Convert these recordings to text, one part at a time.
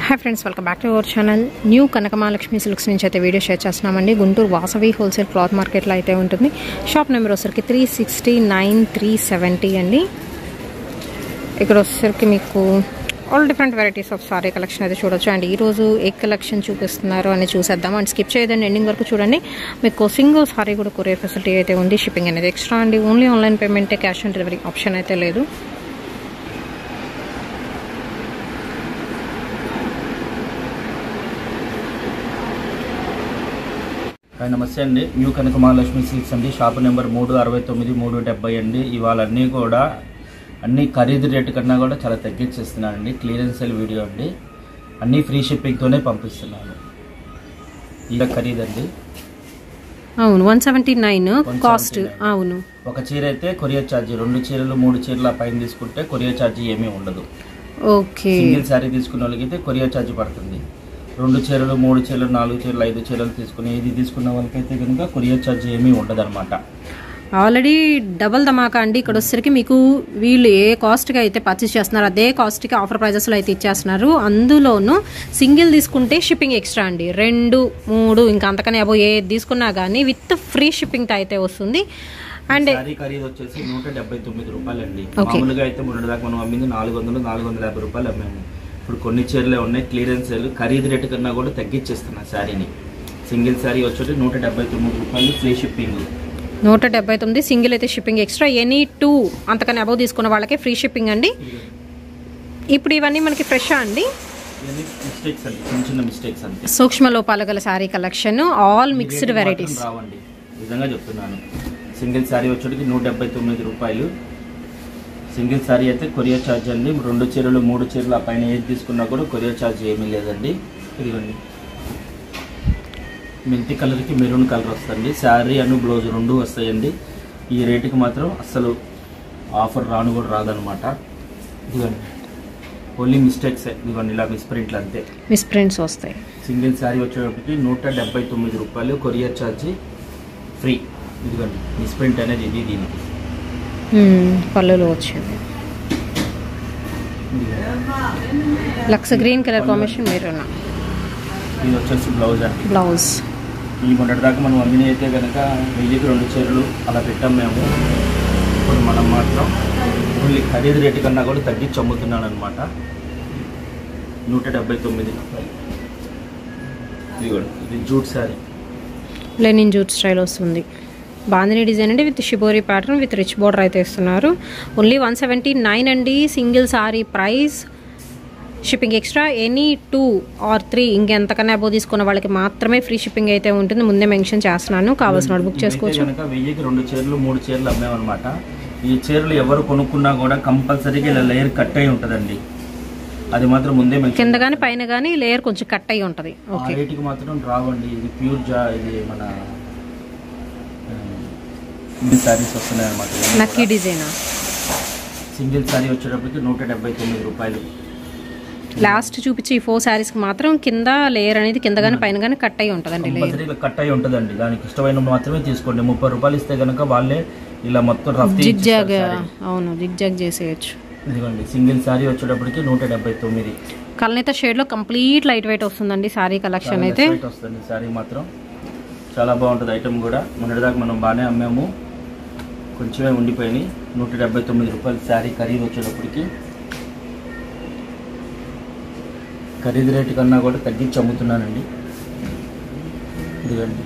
Hi friends welcome back to our channel new Kanakamahalakshmi silks నుంచి అయితే video share చేస్తున్నామండి Guntur Vasavi wholesale cloth మార్కెట్లో అయితే ఉంటుంది షాప్ నెంబర్ వచ్చరికి three sixty nine three seventy అండి ఇక్కడ వచ్చేసరికి మీకు all different varieties of sari collection అయితే చూడొచ్చు అండ్ ఈరోజు ఏ కలెక్షన్ చూపిస్తున్నారు అని చూసేద్దాం అండ్ స్కిప్ చేయదండి ఎండింగ్ వరకు చూడండి మీకు సింగిల్ సారీ కూడా కొరియర్ ఫెసిలిటీ అయితే ఉంది షిప్పింగ్ అనేది ఎక్స్ట్రా అండి ఓన్లీ ఆన్లైన్ పేమెంటే క్యాష్ ఆన్ డెలివరీ ఆప్షన్ అయితే లేదు హాయ్ నమస్తే అండి న్యూ కనక మహాలక్ష్మి సిల్క్స్ అండి షాప్ నెంబర్ మూడు అరవై తొమ్మిది మూడు డెబ్బై అండి ఇవాళ అన్నీ కూడా అన్ని ఖరీదు రేటు కన్నా కూడా చాలా తగ్గించేస్తున్నానండి క్లియరెన్స్ సేల్ వీడియో అండి అన్నీ ఫ్రీ షిప్పింగ్తోనే పంపిస్తున్నాను ఇక ఖరీదండి అవును వన్ సెవెంటీ నైన్ 179. కాస్ట్ అవును ఒక చీర అయితే కొరియర్ ఛార్జీ రెండు చీరలు మూడు చీరల పైన తీసుకుంటే కొరియర్ ఛార్జీ ఏమీ ఉండదు ఓకే సింగిల్ శారీ తీసుకున్న వాళ్ళకి అయితే కొరియర్ ఛార్జ్ పడుతుంది రెండు చీరలు మూడు చీరలు నాలుగు చీరలు ఐదు చీరలు తీసుకుని ఇది తీసుకున్న వాళ్ళకైతే కనుక కొరియర్ ఛార్జ్ ఏమీ ఉండదు ఆల్రెడీ డబల్ ధమాకా అండి ఇక్కడ వచ్చేసరికి మీకు వీళ్ళు ఏ కాస్ట్కి అయితే పర్చేస్ చేస్తున్నారు అదే కాస్ట్కి ఆఫర్ ప్రైజెస్లో అయితే ఇచ్చేస్తున్నారు అందులోనూ సింగిల్ తీసుకుంటే షిప్పింగ్ ఎక్స్ట్రా అండి రెండు మూడు ఇంకా అంతకనే అబో ఏ తీసుకున్నా కానీ విత్ ఫ్రీ షిప్పింగ్ అయితే వస్తుంది అండ్ శారీ ఖరీదు వచ్చేసి నూట డెబ్బై తొమ్మిది రూపాయలు అండి Okay. మామూలుగా అయితే మొన్నటి దాకా మనం అమ్మింది నాలుగు వందలు నాలుగు వందల యాభై రూపాయలు అమ్మాము ఇప్పుడు కొన్ని చీరలే ఉన్నాయి క్లియరెన్స్ సేల్ ఖరీదు రేటు కన్నా కూడా తగ్గించేస్తున్నా శారీని సింగిల్ శారీ వచ్చేసి నూట డెబ్బై తొమ్మిది రూపాయలు ఫ్రీ షిప్పింగ్ నూట డెబ్బై తొమ్మిది సింగిల్ అయితే షిప్పింగ్ ఎక్స్ట్రా ఎనీ టూ అంతకని అబౌవ్ తీసుకున్న వాళ్ళకి ఫ్రీ షిప్పింగ్ అండి ఇప్పుడు ఇవన్నీ మనకి ఫ్రెష్ అండి ఇవన్నీ మిస్టేక్స్ అండి చిన్న చిన్న మిస్టేక్స్ అంతే సూక్ష్మ లోపాలు గల శారీ కలెక్షన్ ఆల్ ఈ మిక్స్డ్ రేటుకి వెరైటీస్ మాత్రం రావండి నిజంగా చెప్తున్నాను సింగిల్ శారీ వచ్చేటికి నూట డెబ్బై తొమ్మిది రూపాయలు సింగిల్ శారీ అయితే కొరియర్ ఛార్జ్ అండి రెండు చీరలు మూడు చీరలు ఆ పైన ఏది తీసుకున్నా కూడా కొరియర్ ఛార్జ్ ఏమీ లేదండి ఇదిగోండి మెంతి కలర్కి మెరూన్ కలర్ వస్తుంది శారీ అను బ్లౌజ్ రెండు వస్తాయండి ఈ రేటుకి మాత్రం అస్సలు ఆఫర్ రాను కూడా రాదనమాట ఇదిగోండి ఓన్లీ మిస్టేక్స్ ఇదిగోండి ఇలా మిస్ప్రింట్లు అంతే మిస్ ప్రింట్స్ వస్తాయి సింగిల్ శారీ వచ్చేటప్పటికి నూట డెబ్బై తొమ్మిది రూపాయలు కొరియర్ ఛార్జీ ఫ్రీ ఇదిగోండి మిస్ప్రింట్ అనేది ఇది దీనికి మ్మ్, పళ్ళులో వచ్చింది లక్స్ గ్రీన్ కలర్ కాంబినేషన్ మీరు ఇది వచ్చేసి బ్లౌజ్ అండి బ్లౌజ్ ఈ మొన్నటి దాకా మనం అమ్మిన అయితే కనుక వెయ్యికి రెండు చీరలు అలా పెట్టాం మేము ఇప్పుడు మనం మాత్రం ఓన్లీ ఖరీదు రేటు కన్నా కూడా తగ్గించి అమ్ముతున్నాను అనమాట నూట డెబ్బై తొమ్మిది రూపాయలు ఇదిగోండి ఇది jute sari linen jute style వస్తుంది బాందిని డిజైన్ అండి with shibori pattern with rich border అయితే ఇస్తున్నారు ఓన్లీ వన్ సెవెంటీ నైన్ అండి single sari price shipping extra any two or three ఇంకెంతకన్నా అబో తీసుకున్న వాళ్ళకి మాత్రమే ఫ్రీ షిప్పింగ్ అయితే ఉంటుంది ముందే మెన్షన్ చేస్తున్నాను కావాల్సిన బుక్ చేసుకోవచ్చు కనుక వెయ్యికి రెండు చీరలు మూడు చీరలు అమ్మామన్నమాట ఈ చీరలు ఎవరు కొనుక్కున్నా కూడా కంపల్సరీగా ఇలా లేయర్ కట్ అయి ఉంటుందండి అది మాత్రం ముందే mention కింద కానీ పైన కానీ లేయర్ కొంచెం కట్ అయ్యి ఉంటుంది ఆ ఓకే రేటుకి మాత్రం రావండి ఇది ప్యూర్ జా ఇది మన శారీస్ వస్తున్నాయి అనమాట నక్కీ డిజైన్ సింగిల్ శారీ వచ్చేటప్పటికి నూట డెబ్బై తొమ్మిది రూపాయలు లాస్ట్ చూపించి ఈ ఫోర్ శారీస్కి మాత్రం కింద లేయర్ అనేది కింద కానీ పైన కానీ కట్ అయ్యి ఉంటుందండి లేయర్ కంపల్సరీగా కట్ అయి ఉంటుందండి దానికి ఇష్టమైన మాత్రమే తీసుకోండి ముప్పై రూపాయలు ఇస్తే కనుక వాళ్ళే ఇలా మొత్తం రఫ్ జిగ్జాగ్ అవును జిగ్జాగ్ చేసేయచ్చు ఇదిగోండి సింగిల్ శారీ వచ్చేటప్పటికి నూట డెబ్బై తొమ్మిది కల్నేత షేడ్ లో కంప్లీట్ లైట్ వెయిట్ వస్తుందండి సారీ కలెక్షన్ అయితే లైట్ వస్తుంది శారీ మాత్రం చాలా బాగుంటుంది ఐటమ్ కూడా మొన్నటిదాకా మనం బాగానే అమ్మాము కొంచెమే ఉండిపోయినాయి నూట డెబ్బై తొమ్మిది రూపాయలు శారీ ఖరీదు వచ్చేటప్పటికి ఖరీదు రేటు కన్నా కూడా తగ్గించి అమ్ముతున్నానండి ఇదిగండి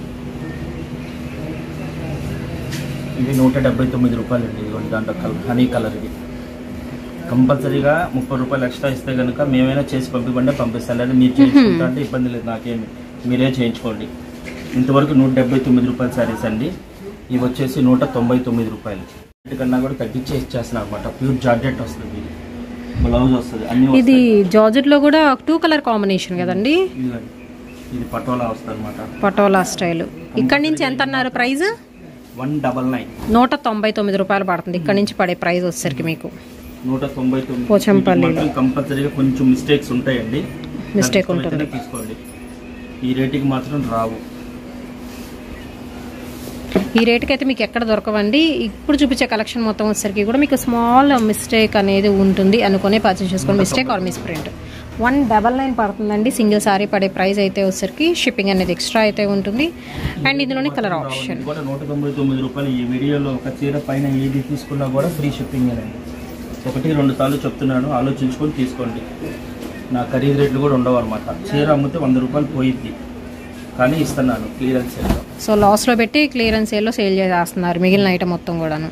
ఇది నూట డెబ్బై తొమ్మిది రూపాయలు అండి ఇదిగోండి దాంట్లో కలర్ హనీ కలర్ ఇది కంపల్సరీగా ముప్పై రూపాయలు ఎక్స్ట్రా ఇస్తే కనుక మేమైనా చేసి పంపివ్వండి పంపిస్తాను లేదా మీరు చేయించుకుంటా అంటే ఇబ్బంది లేదు నాకేమి మీరే చేయించుకోండి ఇంతవరకు నూట డెబ్బై తొమ్మిది రూపాయల శారీస్ అండి ఇవి వచ్చేసి నూట తొంభై తొమ్మిది రూపాయలు కన్నా కూడా తగ్గించే ఇచ్చేస్తున్నాను అనమాట ప్యూర్ జార్జెట్ వస్తుంది ఇది బ్లౌజ్ వస్తుంది అన్ని ఇది జార్జెట్ లో కూడా టూ కలర్ కాంబినేషన్ కదండి ఇదిగోండి. ఇది పటోలా వస్తుంది అనమాట పటోలా స్టైల్ ఇక్కడ నుంచి ఎంత అన్నారు ప్రైస్ వన్ డబల్ నైన్ నూట తొంభై తొమ్మిది రూపాయలు పడుతుంది ఇక్కడ నుంచి పడే ప్రైస్ వచ్చేసరికి మీకు నూట తొంభై తొమ్మిది పోచంపల్లిలో. వీటికి మాత్రం కంపల్సరీగా కొంచెం మిస్టేక్స్ ఉంటాయండి Mistake దానికి ఇష్టమైతేనే తీసుకోండి ఈ రేటుకి మాత్రం రావు ఈ రేట్కి అయితే మీకు ఎక్కడ దొరకవండి ఇప్పుడు చూపించే కలెక్షన్ మొత్తం వచ్చేసరికి కూడా మీకు స్మాల్ మిస్టేక్ అనేది ఉంటుంది అనుకునే పర్చేస్ చేసుకోండి mistake or misprint one double nine పడుతుందండి సింగిల్ సారీ పడే ప్రైస్ అయితే వచ్చేసరికి షిప్పింగ్ అనేది ఎక్స్ట్రా అయితే ఉంటుంది అండ్ ఇందులోనే కలర్ ఆప్షన్ ఇది కూడా నూట తొంభై తొమ్మిది రూపాయలు ఈ వీడియోలో ఒక చీర పైన ఏది తీసుకున్నా కూడా ఫ్రీ షిప్పింగ్ అండి ఒకటి రెండు సార్లు చెప్తున్నాను ఆలోచించుకొని తీసుకోండి నా ఖరీదు రేట్లు కూడా ఉండవు అనమాట చీర అమ్మితే వంద రూపాయలు పోయిద్ది కానీ ఇస్తున్నాను క్లియరెన్స్ సేల్లో సో లాస్లో పెట్టి క్లియరెన్స్ సేల్లో సేల్ చేసేస్తున్నారు మిగిలిన ఐటమ్ మొత్తం కూడాను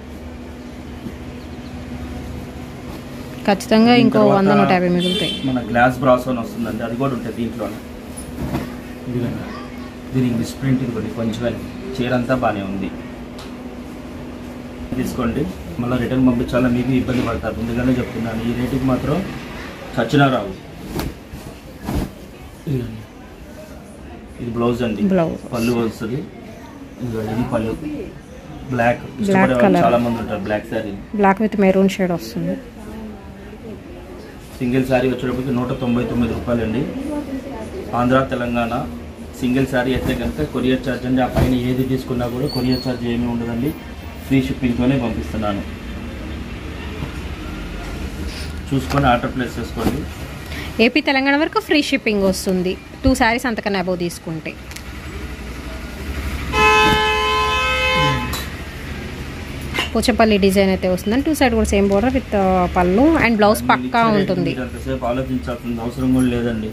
ఖచ్చితంగా ఇంకో తర్వాత వంద నూట యాభై మిగులుతాయి మన గ్లాస్ బ్రాస్ అని వస్తుందండి అది కూడా ఉంటుంది దీంట్లోనే ఇదిగోండి దీని ఇంగ్లీష్ ప్రింట్ ఇదిగోండి కొంచెం చీర అంతా బాగానే ఉంది తీసుకోండి మళ్ళీ రిటర్న్ పంపించాలని మీకు ఇబ్బంది పడతారు ముందుగానే చెప్తున్నాను ఈ రేటుకి మాత్రం చచ్చినా రావు ఇదిగోండి. ఇది బ్లౌజ్ అండి బ్లౌజ్ పళ్ళు వస్తుంది ఇదిగోండి ఇది పళ్ళు బ్లాక్ ఇష్టపడే వాళ్ళు colour. చాలా మంది ఉంటారు black sari black with maroon shade వస్తుంది సింగిల్ శారీ వచ్చేటప్పటికి నూట తొంభై తొమ్మిది రూపాయలండి ఆంధ్ర తెలంగాణ సింగిల్ శారీ అయితే కనుక కొరియర్ ఛార్జ్ అండి ఆ పైన ఏది తీసుకున్నా కూడా కొరియర్ ఛార్జ్ ఏమీ ఉండదండి ఫ్రీ షిప్పింగ్తోనే పంపిస్తున్నాను చూసుకొని ఆర్డర్ ప్లేస్ చేసుకోండి ఏపీ తెలంగాణ వరకు ఫ్రీ షిప్పింగ్ వస్తుంది టూ శారీస్ అంతకన్నా అబౌవ్ తీసుకుంటే పోచపల్లి డిజైన్ అయితే వస్తుంది టూ సైడ్ కూడా సేమ్ బోర్డర్ విత్ పళ్ళు అండ్ బ్లౌజ్ పక్కా మీరు ఉంటుంది మీరు అంతసేపు ఆలోచించాల్సిన అవసరం కూడా లేదండి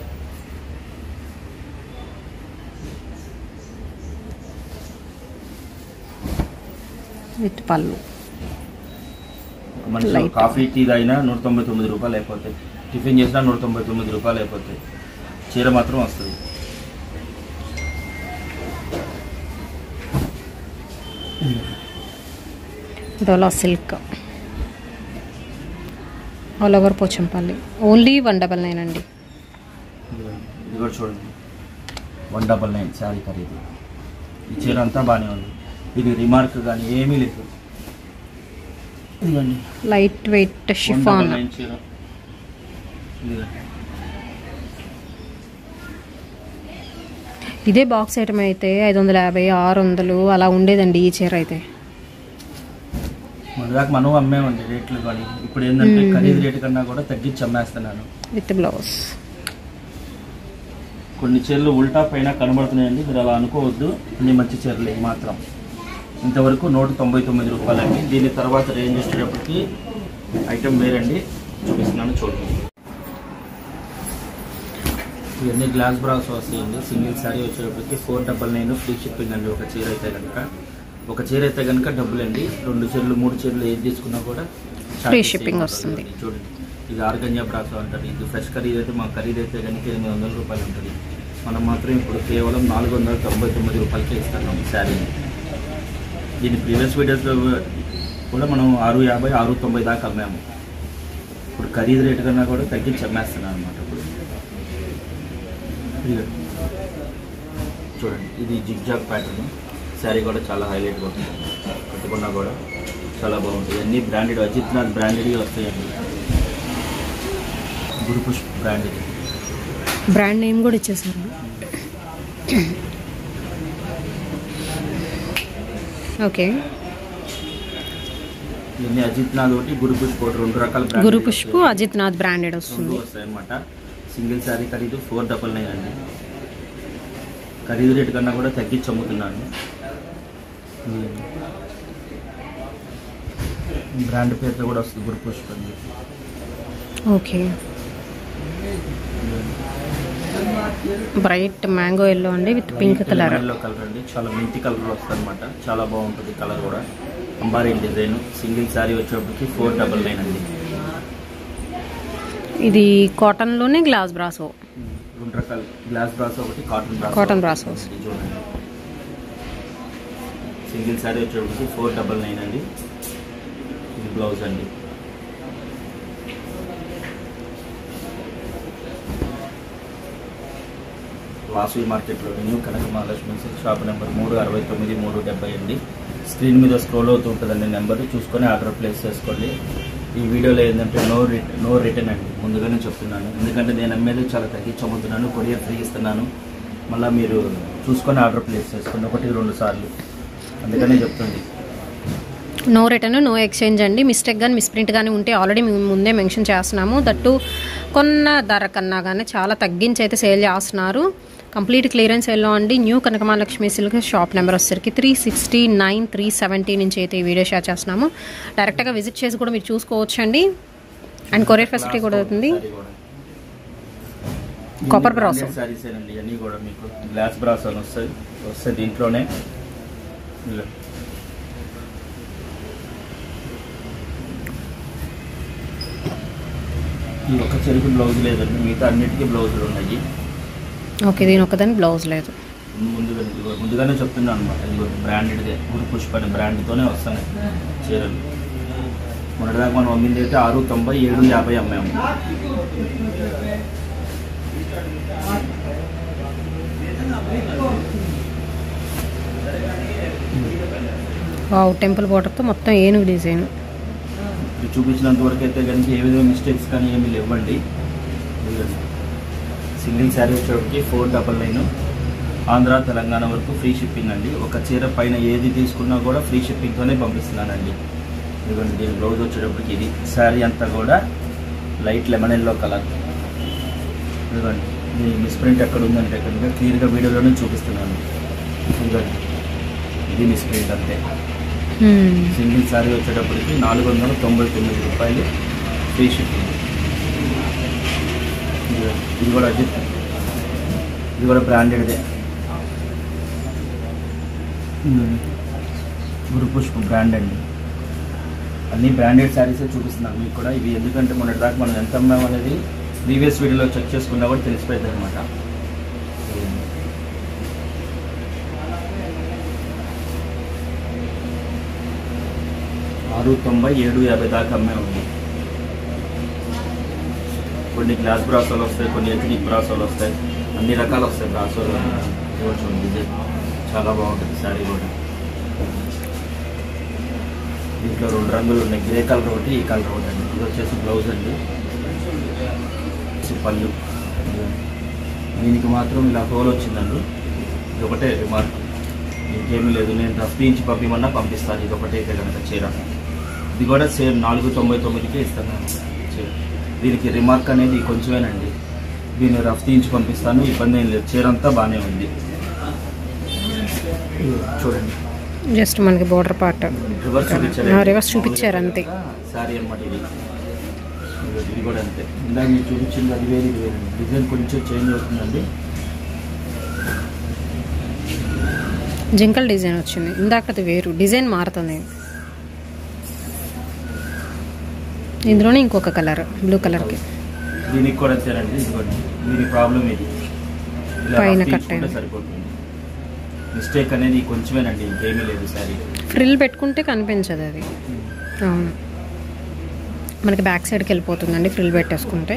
విత్ పళ్ళు మనిషి Light. కాఫీ టీ తాగినా నూట తొంభై తొమ్మిది రూపాయలు అయిపోతాయి టిఫిన్ చేసినా నూట తొంభై తొమ్మిది రూపాయలు అయిపోతాయి చీర మాత్రం వస్తుంది Dola silk all over Pochampally only one double nine అండి ఇది కూడా చూడండి వన్ డబల్ నైన్ శారీ ఖరీదు ఈ చీర అంతా బాగానే ఉంది ఇది రిమార్క్ కానీ ఏమీ లేదు ఇదిగోండి light weight one double chiffon nine చీర ఇదిగోండి ఇదే బాక్స్ ఐటమ్ అయితే ఐదు వందల యాభై ఆరు వందలు అలా ఉండేదండి ఈ చీర అయితే మొదదాకా మనం అమ్మేమండి రేట్లు కానీ ఇప్పుడు ఏంటంటే మ్మ్. ఖరీదు రేటు కన్నా కూడా తగ్గించి అమ్మేస్తున్నాను విత్ బ్లౌజ్ కొన్ని చీరలు ఉల్టా పైన కనబడుతున్నాయండి మీరు అలా అనుకోవద్దు అన్ని మంచి చీరలు ఇవి మాత్రం ఇంతవరకు నూట తొంభై తొమ్మిది రూపాయలండి దీని తర్వాత రేంజ్ వచ్చేటప్పటికి ఐటెం వేరండి చూపిస్తున్నాను చూడండి ఇవన్నీ గ్లాస్ బ్రాస్ వస్తాయండి సింగిల్ శారీ వచ్చేటప్పటికి four double nine free shipping అండి ఒక చీర అయితే కనుక ఒక చీర అయితే కనుక డబ్బులండి రెండు చీరలు మూడు చీరలు ఏది తీసుకున్నా కూడా Free charges shipping ఏమి వస్తుంది. ఉండదు. చూడండి ఇది ఆర్గంజా బ్రాస్ అంటారు ఇది ఫ్రెష్ ఖరీదు అయితే మా ఖరీదు అయితే కనుక ఎనిమిది వందల రూపాయలు ఉంటుంది మనం మాత్రం ఇప్పుడు కేవలం నాలుగు వందల తొంభై తొమ్మిది రూపాయలకే ఇస్తున్నాం ఈ శారీని దీని ప్రీవియస్ వీడియోస్లో కూడా మనం ఆరు యాభై ఆరు తొంభై దాకా అమ్మాము ఇప్పుడు ఖరీదు రేటు కన్నా కూడా తగ్గించి అమ్మేస్తున్నాం అనమాట ఇప్పుడు ఇదిగో. చూడండి ఇది జిగ్జాగ్ ప్యాటర్న్ శారీ కూడా చాలా హైలైట్గా ఉంటుంది కట్టుకున్నా కూడా చాలా బాగుంటుంది అన్ని బ్రాండెడ్ అజిత్ నాథ్ బ్రాండెడ్గా వస్తాయండి గురుపుష్ బ్రాండెడ్ బ్రాండ్ నేమ్ కూడా ఇచ్చేసారు ఓకే ఇవన్నీ అజిత్ నాథ్ ఒకటి గురుపుష్ ఒకటి రెండు రకాల branded గురు పుష్పు వస్తాయి. అజిత్ నాథ్ బ్రాండెడ్ రెండు వస్తుంది వస్తాయి అన్నమాట సింగిల్ శారీ ఖరీదు ఫోర్ డబల్ నైన్ అండి ఖరీదు రేటు కన్నా కూడా తగ్గించి అమ్ముతున్నాను బ్రాండ్ పేరుతో కూడా వస్తుంది గురుపుష్ప్ అని ఓకే బ్రైట్ మ్యాంగో ఎల్లో అండి with pink colour yellow colour అండి చాలా మింటి కలర్ వస్తుంది అనమాట చాలా బాగుంటుంది కలర్ కూడా అంబారీ డిజైన్ సింగిల్ శారీ వచ్చేటప్పటికి ఫోర్ డబల్ నైన్ అండి ఇది కాటన్ లోనే గ్లాస్ బ్రాసో రెండు రకాల గ్లాస్ బ్రాస్ ఒకటి కాటన్ బ్రాస్ Cotton brass ఒకటి. ఇది చూడండి సింగిల్ శారీ వచ్చేటప్పటికి ఫోర్ డబల్ నైన్ అండి ఇది బ్లౌజ్ అండి వాసవి మార్కెట్లో new Kanaka Mahalakshmi silk shop number మూడు అరవై తొమ్మిది మూడు డెబ్బై అండి స్క్రీన్ మీద స్క్రోల్ అవుతూ ఉంటుందండి నెంబర్ చూసుకొని ఆర్డర్ ప్లేస్ చేసుకోండి ఈ వీడియోలో ఏంటంటే నో రిట నో రిటర్న్ అండి ముందుగానే చెప్తున్నాను ఎందుకంటే నేను అమ్మేది చాలా తగ్గించి అమ్ముతున్నాను కొరియర్ ఫ్రీ ఇస్తున్నాను మళ్ళీ మీరు చూసుకొని ఆర్డర్ ప్లేస్ చేసుకోండి ఒకటి రెండు సార్లు అందుకనే చెప్తుంది నో రిటర్న్ నో ఎక్స్చేంజ్ అండి మిస్టేక్ కానీ మిస్ప్రింట్ కానీ ఉంటే ఆల్రెడీ మేము ముందే మెన్షన్ చేస్తున్నాము దట్టు అనుకున్న ధర కన్నా కానీ చాలా తగ్గించి అయితే సేల్ చేస్తున్నారు కంప్లీట్ క్లియరెన్స్ సేల్లో అండి new Kanakamahalakshmi silk shop number వచ్చేసరికి three sixty nine three seventy నుంచి అయితే ఈ వీడియో షేర్ చేస్తున్నాము డైరెక్ట్గా విజిట్ చేసి కూడా మీరు చూసుకోవచ్చు అండి అండ్ కొరియర్ ఫెసిలిటీ కూడా అవుతుంది కాపర్ బ్రాస్ సారీస్ అండి అన్నీ కూడా మీకు గ్లాస్ బ్రాస్ అని వస్తాయి వస్తాయి దీంట్లోనే ఇలా. ఈ ఒక్క చెరుకు బ్లౌజ్ లేదండి మిగతా అన్నిటికీ బ్లౌజులు ఉన్నాయి ఓకే దీని ఒక్కదాని బ్లౌజ్ లేదు ముందుగా ఇదిగో ముందుగానే చెప్తున్నాను అనమాట ఇదిగో బ్రాండెడ్దే గురు పుష్ప అనే బ్రాండ్తోనే వస్తున్నాయి చీరలు మొన్నటిదాకా మనం అమ్మింది అయితే ఆరు తొంభై ఏడు యాభై అమ్మాము వావ్ టెంపుల్ బోర్డర్తో మొత్తం ఏనుగు డిజైన్ ఇది చూపించినంత వరకు అయితే కనుక ఏ విధంగా మిస్టేక్స్ కానీ ఏమీ లేవండి సింగిల్ శారీ వచ్చేటికి four double nine Andhra Telangana వరకు ఫ్రీ షిప్పింగ్ అండి ఒక చీర పైన ఏది తీసుకున్నా కూడా ఫ్రీ షిప్పింగ్తోనే పంపిస్తున్నానండి ఇదిగోండి దీని బ్లౌజ్ వచ్చేటప్పటికి ఇది శారీ అంతా కూడా లైట్ లెమన్ ఎల్లో కలర్ ఇదిగోండి దీని మిస్ప్రింట్ ఎక్కడ ఉందంటే కనుక క్లియర్గా వీడియోలోనే చూపిస్తున్నాను ఇదిగోండి ఇది మిస్ప్రింట్ అంతే సింగిల్ శారీ వచ్చేటప్పటికి నాలుగు వందల తొంభై తొమ్మిది రూపాయలు ఫ్రీ షిప్పింగ్ ఇది- ఇది కూడా అజిత్ ఇది కూడా బ్రాండెడ్దే గురు పుష్ప బ్రాండ్ అండి అన్ని బ్రాండెడ్ శారీసే చూపిస్తున్నాను మీకు కూడా ఇవి ఎందుకంటే మొన్నటి దాకా మనం ఎంత అమ్మాం అనేది ప్రీవియస్ వీడియోలో చెక్ చేసుకున్నా కూడా తెలిసిపోయింది అనమాట ఆరు తొంభై ఏడు యాభై దాకా అమ్మే ఉంది కొన్ని గ్లాస్ బ్రాసోలు వస్తాయి కొన్ని ఎథనిక్ బ్రాసోలు వస్తాయి అన్ని రకాలు వస్తాయి బ్రాసోలు ఇదిగో చూడండి డిజైన్ చాలా బాగుంటుంది శారీ కూడా దీంట్లో రెండు రంగులు ఉన్నాయి గ్రే కలర్ ఒకటి ఈ కలర్ ఒకటి అండి ఇది వచ్చేసి బ్లౌజ్ అండి ఇది పళ్ళు దీనికి మాత్రం ఇలా హోల్ వచ్చిందండి ఇది ఒకటే రిమార్క్ ఇంకేమీ లేదు నేను రఫ్ తీయించి పంపిమన్నా పంపిస్తాను ఇది ఒకటే అయితే కనుక చీర ఇది కూడా సేమ్ నాలుగు తొంభై తొమ్మిదికే ఇస్తాను చీర దీనికి రిమార్క్ అనేది కొంచెమేనండి దీన్ని రఫ్ తీయించి పంపిస్తాను ఇబ్బంది ఏం లేదు చీర అంతా బాగానే ఉంది చూడండి జస్ట్ మనకి బోర్డర్ పార్ట్ రివర్స్ చూపించారు ఆ, రివర్స్ చూపించారు అంతే. సారీ అనమాట ఇది ఇది- ఇది కూడా అంతే ఇందాక మీరు చూపించింది అది వేరు ఇది వేరు డిజైన్ కొంచెం చేంజ్ అవుతుందండి జింకల్ డిజైన్ వచ్చింది ఇందాకది వేరు డిజైన్ మారుతుంది ఇందులోనే ఇంకొక కలర్ బ్లూ కలర్కి దీనికి కూడా అంతేనండి ఇదిగోండి దీని ప్రాబ్లం ఇది ఇలా పైన రఫ్ కట్ తీసుకుంటే అయింది. సరిపోతుంది మిస్టేక్ అనేది కొంచెమేనండి ఇంకేమీ లేదు సారీ ఫ్రిల్ పెట్టుకుంటే కనిపించదు అది అవును మనకి బ్యాక్ సైడ్కి వెళ్ళిపోతుందండి ఫ్రిల్ పెట్టేసుకుంటే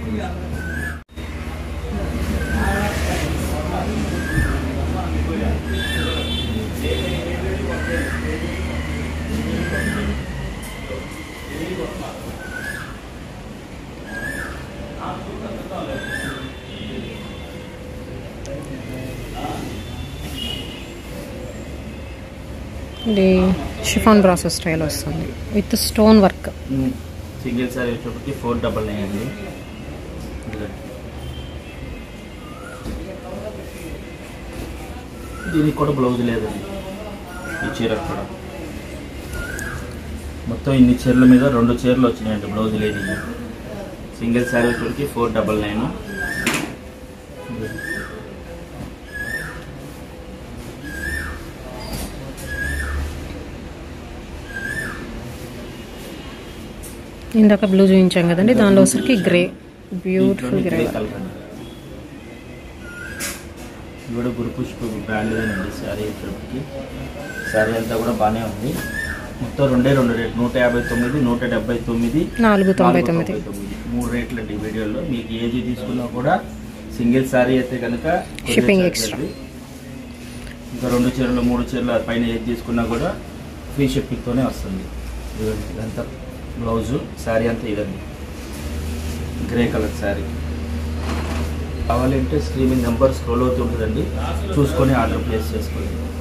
ఇది షిఫాన్ బ్రాసెస్ స్టైల్ వస్తుంది with stone work single sari వచ్చేప్పటికి ఫోర్ డబల్ నైన్ అండి ఇదిగోండి. దీనికి కూడా బ్లౌజ్ లేదండి ఈ చీరకు కూడా మొత్తం ఇన్ని చీరల మీద రెండు చీరలు వచ్చినాయండి బ్లౌజ్ లేదు ఇవి. సింగిల్ శారీ వచ్చేటికి ఫోర్ డబల్ నైన్ ఇందాక బ్లూ చూపించాం కదండి దానిలో వచ్చరికి గ్రే బ్యూటిఫుల్ గ్రే కలర్ అండి ఇది కూడా గురు పుష్ప బ్రాండ్దేనండి శారీ వచ్చేటప్పటికి శారీ అంతా కూడా బాగానే ఉంది మొత్తం రెండే రెండు రేట్ నూట యాభై తొమ్మిది నూట డెబ్బై తొమ్మిది నాలుగు తొంభై నాలుగు తొమ్మిది తొంభై మూడు రేట్లు అండి ఈ వీడియోలో మీకు ఏది తీసుకున్నా కూడా సింగిల్ శారీ అయితే కనుక కొద్దిగా Shipping charge extra. అది. ఇంకా రెండు చీరలు మూడు చీరలు పైన ఏది తీసుకున్నా కూడా ఫ్రీ షిప్పింగ్తోనే వస్తుంది ఇదండి ఇదంతా బ్లౌజు శారీ అంతా ఇదండి గ్రే కలర్ శారీ కావాలంటే స్క్రీన్ నెంబర్ స్క్రోల్ అవుతుంటుందండి చూసుకొని ఆర్డర్ ప్లేస్ చేసుకోండి